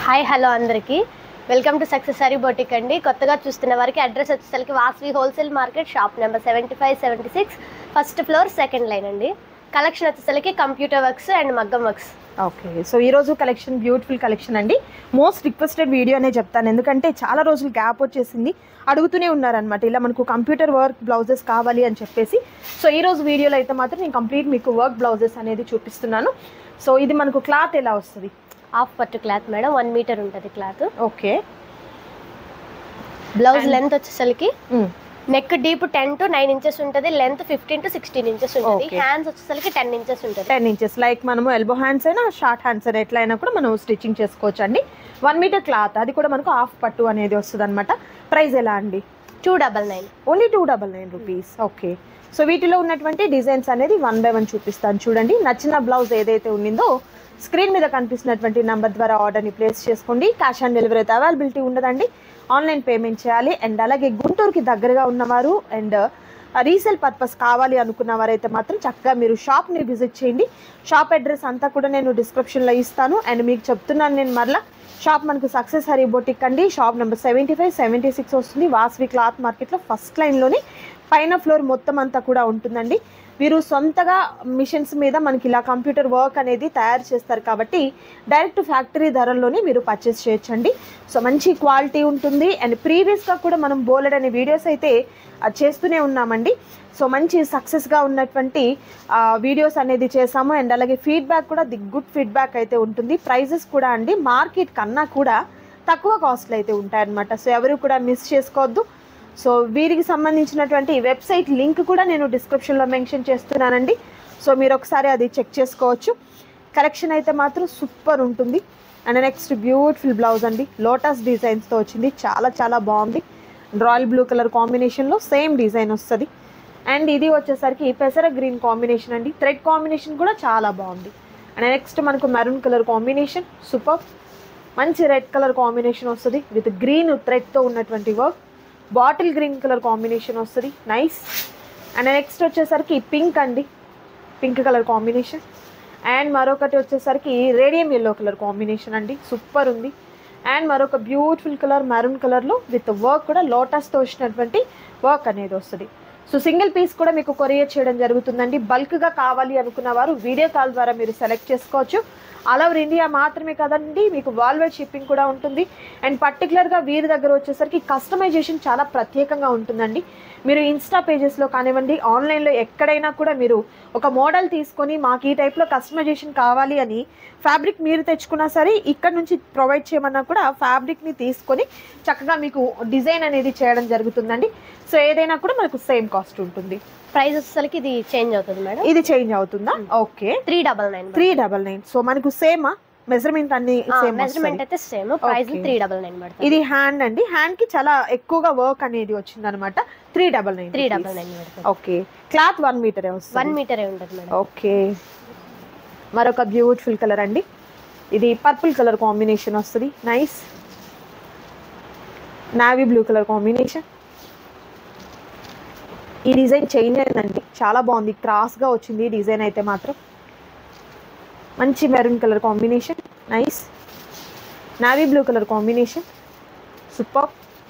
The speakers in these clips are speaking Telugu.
హాయ్ హలో అందరికీ welcome to success sari boutique అండి కొత్తగా చూస్తున్న వారికి అడ్రస్ వచ్చేసరికి Vasavi wholesale market shop number seventy five seventy six first floor second line అండి కలెక్షన్ వచ్చేసరికి కంప్యూటర్ వర్క్స్ అండ్ మగ్గం వర్క్స్ ఓకే సో ఈ రోజు కలెక్షన్ బ్యూటిఫుల్ కలెక్షన్ అండి మోస్ట్ రిక్వెస్టెడ్ వీడియో అనే చెప్తాను ఎందుకంటే చాలా రోజులు గ్యాప్ వచ్చేసింది అడుగుతూనే ఉన్నారనమాట ఇలా మనకు కంప్యూటర్ వర్క్ బ్లౌజెస్ కావాలి అని చెప్పేసి సో ఈ రోజు వీడియోలో అయితే మాత్రం నేను కంప్లీట్ మీకు వర్క్ బ్లౌజెస్ అనేది చూపిస్తున్నాను సో ఇది మనకు క్లాత్ ఎలా వస్తుంది హాఫ్ పట్టు క్లాత్ మేడం వన్ మీటర్ ఉంటుంది క్లాత్ ఓకే బ్లౌజ్ లెంత్ వచ్చేసరికి neck deep ten to nine inches ఉంటుంది length fifteen to sixteen inches ఉంటుంది Okay. హ్యాండ్స్ వచ్చేసరికి టెన్ ఇంచెస్ ఉంటుంది టెన్ ఇంచెస్ లైక్ మనము ఎల్బో హ్యాండ్స్ అయినా షార్ట్ హ్యాండ్స్ అయినా ఎట్లయినా కూడా మనం స్టిచ్చింగ్ చేసుకోవచ్చు అండి వన్ మీటర్ క్లాత్ అది కూడా మనకు హాఫ్ పట్టు అనేది వస్తుంది అనమాట ప్రైస్ ఎలా అండి two double nine only two double nine rupees okay so వీటిలో ఉన్నటువంటి డిజైన్స్ అనేది వన్ బై వన్ చూపిస్తాను చూడండి నచ్చిన బ్లౌజ్ ఏదైతే ఉండిందో స్క్రీన్ మీద కనిపిస్తున్నటువంటి నెంబర్ ద్వారా ఆర్డర్ని ప్లేస్ చేసుకోండి క్యాష్ ఆన్ డెలివరీ అయితే అవైలబిలిటీ ఉండదండి ఆన్లైన్ పేమెంట్ చేయాలి అండ్ అలాగే గుంటూరుకి దగ్గరగా ఉన్నవారు అండ్ రీసేల్ పర్పస్ కావాలి అనుకున్న వారైతే మాత్రం చక్కగా మీరు షాప్ని విజిట్ చేయండి షాప్ అడ్రస్ అంతా కూడా నేను డిస్క్రిప్షన్లో ఇస్తాను అండ్ మీకు చెప్తున్నాను నేను మరలా షాప్ మనకు సక్సెస్ హరీ బొటిక్ అండి shop number seventy five seventy six వస్తుంది వాస్వి క్లాత్ మార్కెట్లో ఫస్ట్ లైన్లోనే పైన ఫ్లోర్ మొత్తం అంతా కూడా ఉంటుందండి వీరు సొంతగా మిషన్స్ మీద మనకి ఇలా కంప్యూటర్ వర్క్ అనేది తయారు చేస్తారు కాబట్టి డైరెక్ట్ ఫ్యాక్టరీ ధరల్లోనే మీరు పర్చేస్ చేయొచ్చండి సో మంచి క్వాలిటీ ఉంటుంది అండ్ ప్రీవియస్గా కూడా మనం బోలెడ్ అనే వీడియోస్ అయితే ఆ, చేస్తూనే ఉన్నామండి సో మంచి సక్సెస్గా ఉన్నటువంటి వీడియోస్ అనేది చేసాము అండ్ అలాగే ఫీడ్బ్యాక్ కూడా ది గుడ్ ఫీడ్బ్యాక్ అయితే ఉంటుంది ప్రైజెస్ కూడా అండి మార్కెట్ కన్నా కూడా తక్కువ కాస్ట్లు అయితే ఉంటాయన్నమాట సో ఎవరు కూడా మిస్ చేసుకోవద్దు సో వీరికి సంబంధించినటువంటి వెబ్సైట్ లింక్ కూడా నేను డిస్క్రిప్షన్లో మెన్షన్ చేస్తున్నానండి సో మీరు ఒకసారి అది చెక్ చేసుకోవచ్చు కలెక్షన్ అయితే మాత్రం సూపర్ ఉంటుంది అండ్ నెక్స్ట్ బ్యూటిఫుల్ బ్లౌజ్ అండి లోటస్ డిజైన్స్తో వచ్చింది చాలా చాలా బాగుంది రాయల్ బ్లూ కలర్ కాంబినేషన్లో సేమ్ డిజైన్ వస్తుంది అండ్ ఇది వచ్చేసరికి పెసర గ్రీన్ కాంబినేషన్ అండి థ్రెడ్ కాంబినేషన్ కూడా చాలా బాగుంది అండ్ నెక్స్ట్ మనకు మెరూన్ కలర్ కాంబినేషన్ సూపర్ మంచి రెడ్ కలర్ కాంబినేషన్ వస్తుంది విత్ గ్రీన్ థ్రెడ్తో ఉన్నటువంటి work bottle green colour combination వస్తుంది నైస్ అండ్ నెక్స్ట్ వచ్చేసరికి పింక్ అండి పింక్ కలర్ కాంబినేషన్ అండ్ మరొకటి వచ్చేసరికి రేడియం ఎల్లో కలర్ కాంబినేషన్ అండి సూపర్ ఉంది అండ్ మరొక బ్యూటిఫుల్ కలర్ మెరూన్ కలర్లో విత్ వర్క్ కూడా లోటస్తో వచ్చినటువంటి వర్క్ అనేది వస్తుంది సో సింగిల్ పీస్ కూడా మీకు కొరియర్ చేయడం జరుగుతుందండి బల్క్గా కావాలి అనుకున్న వారు వీడియో కాల్ ద్వారా మీరు సెలెక్ట్ చేసుకోవచ్చు ఆల్ ఓవర్ ఇండియా మాత్రమే కదండి మీకు వాల్వేడ్ షిప్పింగ్ కూడా ఉంటుంది అండ్ పర్టికులర్గా వీరి దగ్గర వచ్చేసరికి కస్టమైజేషన్ చాలా ప్రత్యేకంగా ఉంటుందండి మీరు ఇన్స్టా పేజెస్లో కానివ్వండి ఆన్లైన్లో ఎక్కడైనా కూడా మీరు ఒక మోడల్ తీసుకొని మాకు ఈ టైప్లో కస్టమైజేషన్ కావాలి అని ఫ్యాబ్రిక్ మీరు తెచ్చుకున్నా సరే ఇక్కడ నుంచి ప్రొవైడ్ చేయమన్నా కూడా ఫ్యాబ్రిక్ని తీసుకొని చక్కగా మీకు డిజైన్ అనేది చేయడం జరుగుతుందండి సో ఏదైనా కూడా మనకు సేమ్ కాస్ట్ ఉంటుంది ప్రైస్ వచ్చేసరికి ఇది చేంజ్ అవుతుంది మేడం ఇది చేంజ్ అవుతుందా okay three double nine three double nine so మనకు సేమా మెజర్మెంట్ అన్ని సేమ్ మెజర్మెంట్ అయితే same price Okay. Three double nine పడుతుంది ఇది హ్యాండ్ అండి హ్యాండ్ కి చాలా ఎక్కువగా వర్క్ అనేది వచ్చింది అనమాట three double nine three double nine పడుతుంది okay cloth one metre one వస్తుంది మీటరే ఉంటుంది మేడం ఓకే మరొక బ్యూటిఫుల్ కలర్ అండి ఇది పర్పుల్ కలర్ కాంబినేషన్ వస్తుంది nice navy blue colour combination ఈ డిజైన్ చేంజ్ అయిందండి చాలా బాగుంది క్రాస్గా వచ్చింది ఈ డిజైన్ అయితే మాత్రం మంచి maroon colour combination nice navy blue colour combination super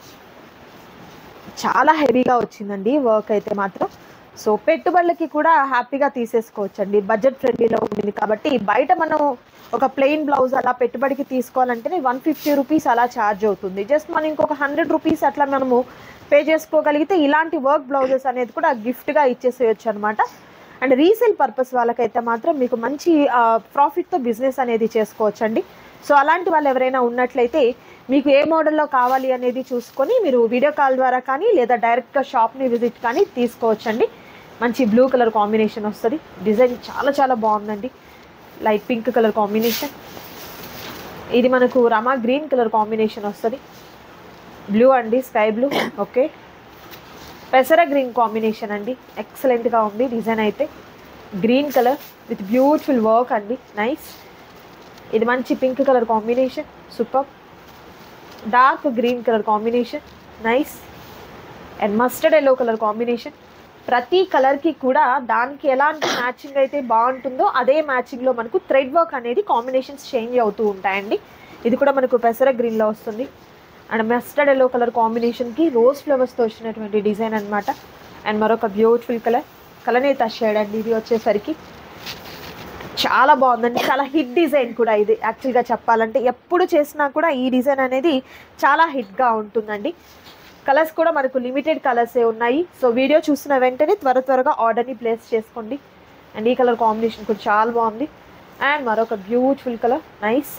చాలా హెవీగా వచ్చిందండి వర్క్ అయితే మాత్రం సో పెట్టుబడులకి కూడా హ్యాపీగా తీసేసుకోవచ్చండి బడ్జెట్ ఫ్రెండ్లీలో ఉంటుంది కాబట్టి బయట మనం ఒక ప్లెయిన్ బ్లౌజ్ అలా పెట్టుబడికి తీసుకోవాలంటేనే వన్ ఫిఫ్టీ రూపీస్ అలా ఛార్జ్ అవుతుంది జస్ట్ మనం ఇంకొక హండ్రెడ్ రూపీస్ అట్లా మనము పే చేసుకోగలిగితే ఇలాంటి వర్క్ బ్లౌజెస్ అనేది కూడా గిఫ్ట్గా ఇచ్చేసేయచ్చు అనమాట అండ్ రీసేల్ పర్పస్ వాళ్ళకైతే మాత్రం మీకు మంచి ప్రాఫిట్తో బిజినెస్ అనేది చేసుకోవచ్చండి సో అలాంటి వాళ్ళు ఎవరైనా ఉన్నట్లయితే మీకు ఏ మోడల్లో కావాలి అనేది చూసుకొని మీరు వీడియో కాల్ ద్వారా కానీ లేదా డైరెక్ట్గా షాప్ని విజిట్ కానీ తీసుకోవచ్చండి మంచి బ్లూ కలర్ కాంబినేషన్ వస్తుంది డిజైన్ చాలా చాలా బాగుందండి లైట్ పింక్ కలర్ కాంబినేషన్ ఇది మనకు రమా గ్రీన్ కలర్ కాంబినేషన్ వస్తుంది బ్లూ అండి స్కై బ్లూ ఓకే పెసర గ్రీన్ కాంబినేషన్ అండి ఎక్సలెంట్గా ఉంది డిజైన్ అయితే green colour with beautiful work అండి నైస్ ఇది మంచి pink colour combination super dark green colour combination nice and mustard yellow colour combination ప్రతి కలర్కి కూడా దానికి ఎలాంటి మ్యాచింగ్ అయితే బాగుంటుందో అదే మ్యాచింగ్లో మనకు థ్రెడ్ వర్క్ అనేది కాంబినేషన్స్ చేంజ్ అవుతూ ఉంటాయండి ఇది కూడా మనకు పెసర గ్రీన్లో వస్తుంది అండ్ మస్టర్డ్ ఎల్లో కలర్ కాంబినేషన్కి రోజ్ ఫ్లవర్స్తో వచ్చినటువంటి డిజైన్ అన్నమాట అండ్ మరొక బ్యూటిఫుల్ కలర్ కలనేత షేడ్ అండి ఇది వచ్చేసరికి చాలా బాగుందండి చాలా హిట్ డిజైన్ కూడా ఇది యాక్చువల్గా చెప్పాలంటే ఎప్పుడు చేసినా కూడా ఈ డిజైన్ అనేది చాలా హిట్గా ఉంటుందండి కలర్స్ కూడా మనకు లిమిటెడ్ కలర్సే ఉన్నాయి సో వీడియో చూసిన వెంటనే త్వర త్వరగా ఆర్డర్ని ప్లేస్ చేసుకోండి అండ్ ఈ కలర్ కాంబినేషన్ కూడా చాలా బాగుంది అండ్ మరొక బ్యూటిఫుల్ కలర్ నైస్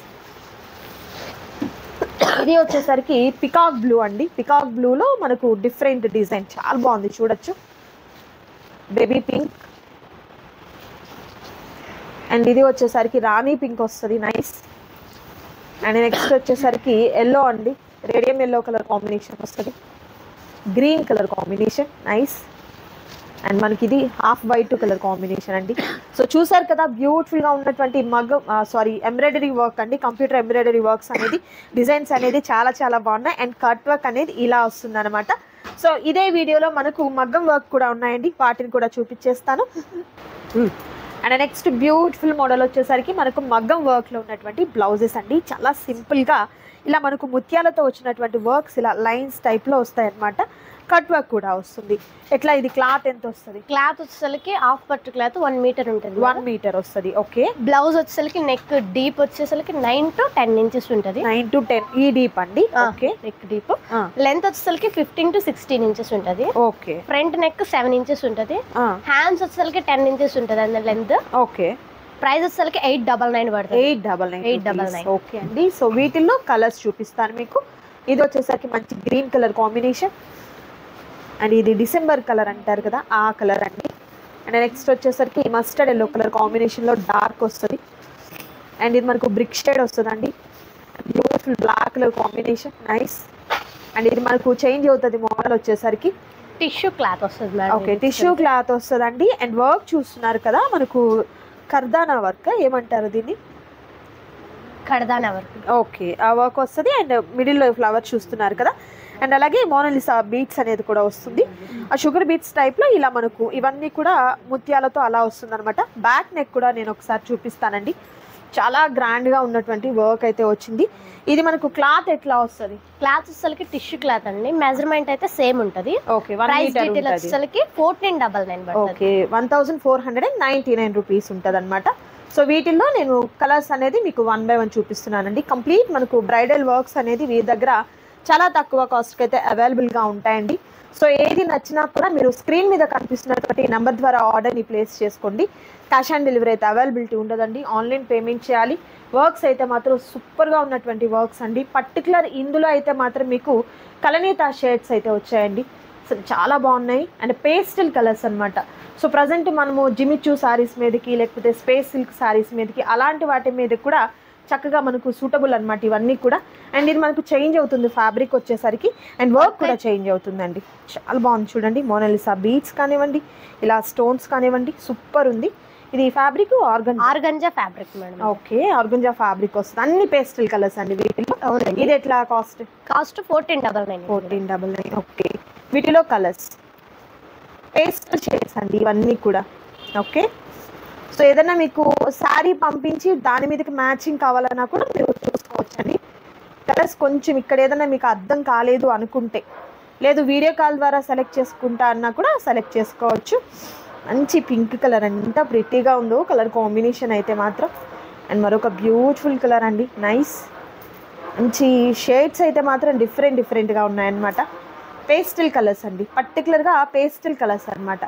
ఇది వచ్చేసరికి పికాక్ బ్లూ అండి పికాక్ బ్లూలో మనకు డిఫరెంట్ డిజైన్ చాలా బాగుంది చూడొచ్చు బేబీ పింక్ అండ్ ఇది వచ్చేసరికి రాణి పింక్ వస్తుంది నైస్ అండ్ నెక్స్ట్ వచ్చేసరికి ఎల్లో అండి రేడియం ఎల్లో కలర్ కాంబినేషన్ వస్తుంది green colour combination nice and మనకి ఇది హాఫ్ వైట్ కలర్ కాంబినేషన్ అండి సో చూసారు కదా బ్యూటిఫుల్గా ఉన్నటువంటి మగ్గ సారీ ఎంబ్రాయిడరీ వర్క్ అండి కంప్యూటర్ ఎంబ్రాయిడరీ వర్క్స్ అనేది డిజైన్స్ అనేది చాలా చాలా బాగున్నాయి అండ్ కట్ వర్క్ అనేది ఇలా వస్తుంది అనమాట సో ఇదే వీడియోలో మనకు మగ్గం వర్క్ కూడా ఉన్నాయండి వాటిని కూడా చూపించేస్తాను అండ్ నెక్స్ట్ బ్యూటిఫుల్ మోడల్ వచ్చేసరికి మనకు మగ్గం వర్క్లో ఉన్నటువంటి బ్లౌజెస్ అండి చాలా సింపుల్గా ఇలా మనకు ముత్యాలతో వచ్చినటువంటి వర్క్స్ ఇలా లైన్స్ టైప్లో వస్తాయి అన్నమాట కట్ వర్క్ కూడా వస్తుంది ఎట్లా ఇది క్లాత్ ఎంత వస్తుంది క్లాత్ వచ్చేసరికి హాఫ్ పట్టు క్లాత్ వన్ మీటర్ ఉంటుంది వన్ మీటర్ వస్తుంది ఓకే బ్లౌజ్ వచ్చేసరికి నెక్ డీప్ వచ్చేసరికి నైన్ టు టెన్ ఇంచెస్ ఉంటుంది నైన్ టు టెన్ ఈ డీప్ అండి ఓకే నెక్ డీప్ లెంత్ వచ్చేసరికి ఫిఫ్టీన్ టు సిక్స్టీన్ ఇంచెస్ ఉంటుంది okay front neck seven inches ఉంటుంది హ్యాండ్స్ వచ్చేసరికి టెన్ ఇంచెస్ ఉంటుంది అండి లెంత్ ఓకే ప్రైస్ వచ్చేసరికి ఎయిట్ డబల్ నైన్ పడుతుంది ఎయిట్ డబల్ నైన్ 899. ఓకే అండి సో వీటిల్లో కలర్స్ చూపిస్తాను మీకు ఇది వచ్చేసరికి మంచి గ్రీన్ కలర్ కాంబినేషన్ అండ్ ఇది డిసెంబర్ కలర్ అంటారు కదా ఆ కలర్ అండి అండ్ నెక్స్ట్ వచ్చేసరికి మస్టర్డ్ ఎల్లో కలర్ కాంబినేషన్లో డార్క్ వస్తుంది అండ్ ఇది మనకు బ్రిక్ షేడ్ వస్తుందండి beautiful black colour combination nice and ఇది మనకు చేంజ్ అవుతుంది మోడల్ వచ్చేసరికి టిష్యూ క్లాత్ వస్తుంది మేడం ఓకే టిష్యూ క్లాత్ వస్తుందండి అండ్ వర్క్ చూస్తున్నారు కదా మనకు కర్దానా వర్క్ ఏమంటారు దీన్ని కడదాన్ వర్క్ ఓకే ఆ వర్క్ వస్తుంది అండ్ మిడిల్లో ఫ్లవర్ చూస్తున్నారు కదా అండ్ అలాగే మోనలిసా బీట్స్ అనేది కూడా వస్తుంది ఆ షుగర్ బీట్స్ టైప్లో ఇలా మనకు ఇవన్నీ కూడా ముత్యాలతో అలా వస్తుంది అనమాట బ్యాక్ నెక్ కూడా నేను ఒకసారి చూపిస్తానండి చాలా గ్రాండ్గా ఉన్నటువంటి వర్క్ అయితే వచ్చింది ఇది మనకు క్లాత్ ఎట్లా వస్తుంది క్లాత్ వచ్చేసరికి టిష్యూ క్లాత్ అండి మెజర్మెంట్ అయితే సేమ్ ఉంటుంది okay one price metre detail ఉంటుంది వచ్చేసరికి ఫోర్టీన్ డబల్ నైన్ పడుతుంది okay one thousand four hundred and ninety nine rupees ఉంటుంది అనమాట సో వీటిల్లో నేను కలర్స్ అనేది మీకు వన్ బై వన్ చూపిస్తున్నానండి కంప్లీట్ మనకు బ్రైడల్ వర్క్స్ అనేది వీరి దగ్గర చాలా తక్కువ కాస్ట్కి అయితే అవైలబుల్గా ఉంటాయండి సో ఏది నచ్చినా కూడా మీరు స్క్రీన్ మీద కనిపిస్తున్నటువంటి నెంబర్ ద్వారా ఆర్డర్ని ప్లేస్ చేసుకోండి క్యాష్ ఆన్ డెలివరీ అయితే అవైలబిలిటీ ఉండదండి ఆన్లైన్ పేమెంట్ చేయాలి వర్క్స్ అయితే మాత్రం సూపర్గా ఉన్నటువంటి వర్క్స్ అండి పర్టికులర్ ఇందులో అయితే మాత్రం మీకు కలనీత షేడ్స్ అయితే వచ్చాయండి అసలు చాలా బాగున్నాయి అండ్ పేస్టల్ కలర్స్ అన్నమాట సో ప్రజెంట్ మనము జిమిచూ సారీస్ మీదకి లేకపోతే స్పేస్ సిల్క్ సారీస్ మీదకి అలాంటి వాటి మీద కూడా చక్కగా మనకు సూటబుల్ అన్నమాట ఇవన్నీ కూడా అండ్ ఇది మనకు చేంజ్ అవుతుంది ఫ్యాబ్రిక్ వచ్చేసరికి అండ్ వర్క్ కూడా చేంజ్ అవుతుందండి చాలా బాగుంది చూడండి మోనలిసా బీట్స్ కానివ్వండి ఇలా స్టోన్స్ కానివ్వండి సూపర్ ఉంది ఇది fabric organ organza fabric madam okay organza fabric వస్తుంది అన్ని పేస్టల్ కలర్స్ అండి వీటిలో అవునండి ఇది ఎట్లా cost cost fourteen double nine fourteen double nine okay వీటిలో కలర్స్ పేస్టల్ షేడ్స్ అండి ఇవన్నీ కూడా ఓకే సో ఏదైనా మీకు శారీ పంపించి దాని మీదకి మ్యాచింగ్ కావాలన్నా కూడా మీరు చూసుకోవచ్చండి కలర్స్ కొంచెం ఇక్కడ ఏదైనా మీకు అర్థం కాలేదు అనుకుంటే లేదు వీడియో కాల్ ద్వారా సెలెక్ట్ చేసుకుంటా అన్నా కూడా సెలెక్ట్ చేసుకోవచ్చు మంచి పింక్ కలర్ అండి ఎంత ప్రిటీగా ఉందో కలర్ కాంబినేషన్ అయితే మాత్రం అండ్ మరొక బ్యూటిఫుల్ కలర్ అండి నైస్ మంచి షేడ్స్ అయితే మాత్రం డిఫరెంట్ డిఫరెంట్గా ఉన్నాయన్నమాట పేస్టల్ కలర్స్ అండి పర్టికులర్గా పేస్టల్ కలర్స్ అన్నమాట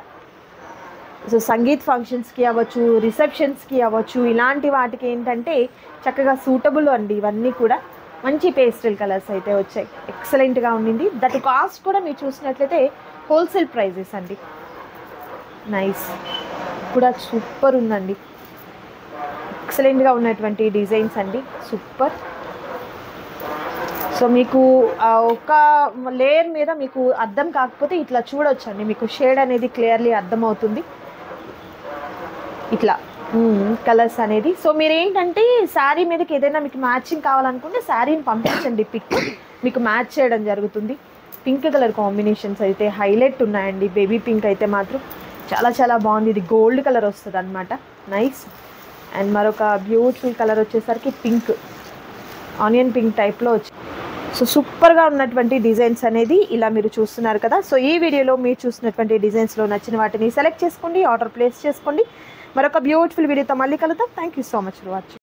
సో సంగీత్ ఫంక్షన్స్కి అవ్వచ్చు రిసెప్షన్స్కి అవ్వచ్చు ఇలాంటి వాటికి ఏంటంటే చక్కగా సూటబుల్ అండి ఇవన్నీ కూడా మంచి పేస్టల్ కలర్స్ అయితే వచ్చాయి ఎక్సలెంట్గా ఉండింది దట్ కాస్ట్ కూడా మీరు చూసినట్లయితే హోల్సేల్ ప్రైజెస్ అండి నైస్ కూడా సూపర్ ఉందండి ఎక్సలెంట్గా ఉన్నటువంటి డిజైన్స్ అండి సూపర్ సో మీకు ఆ ఒక లేయర్ మీద మీకు అర్థం కాకపోతే ఇట్లా చూడొచ్చు అండి మీకు షేడ్ అనేది క్లియర్లీ అర్థమవుతుంది ఇట్లా కలర్స్ అనేది సో మీరు ఏంటంటే శారీ మీదకి ఏదైనా మీకు మ్యాచింగ్ కావాలనుకుంటే శారీని పంపించండి పిక్ మీకు మ్యాచ్ చేయడం జరుగుతుంది పింక్ కలర్ కాంబినేషన్స్ అయితే హైలైట్ ఉన్నాయండి బేబీ పింక్ అయితే మాత్రం చాలా చాలా బాగుంది ఇది గోల్డ్ కలర్ వస్తుంది అనమాట నైస్ అండ్ మరొక బ్యూటిఫుల్ కలర్ వచ్చేసరికి పింక్ ఆనియన్ పింక్ టైప్లో వచ్చి సో సూపర్గా ఉన్నటువంటి డిజైన్స్ అనేది ఇలా మీరు చూస్తున్నారు కదా సో ఈ వీడియోలో మీరు చూసినటువంటి డిజైన్స్లో నచ్చిన వాటిని సెలెక్ట్ చేసుకోండి ఆర్డర్ ప్లేస్ చేసుకోండి మరొక బ్యూటిఫుల్ వీడియోతో మళ్ళీ కలుద్దాం thank you so much for watching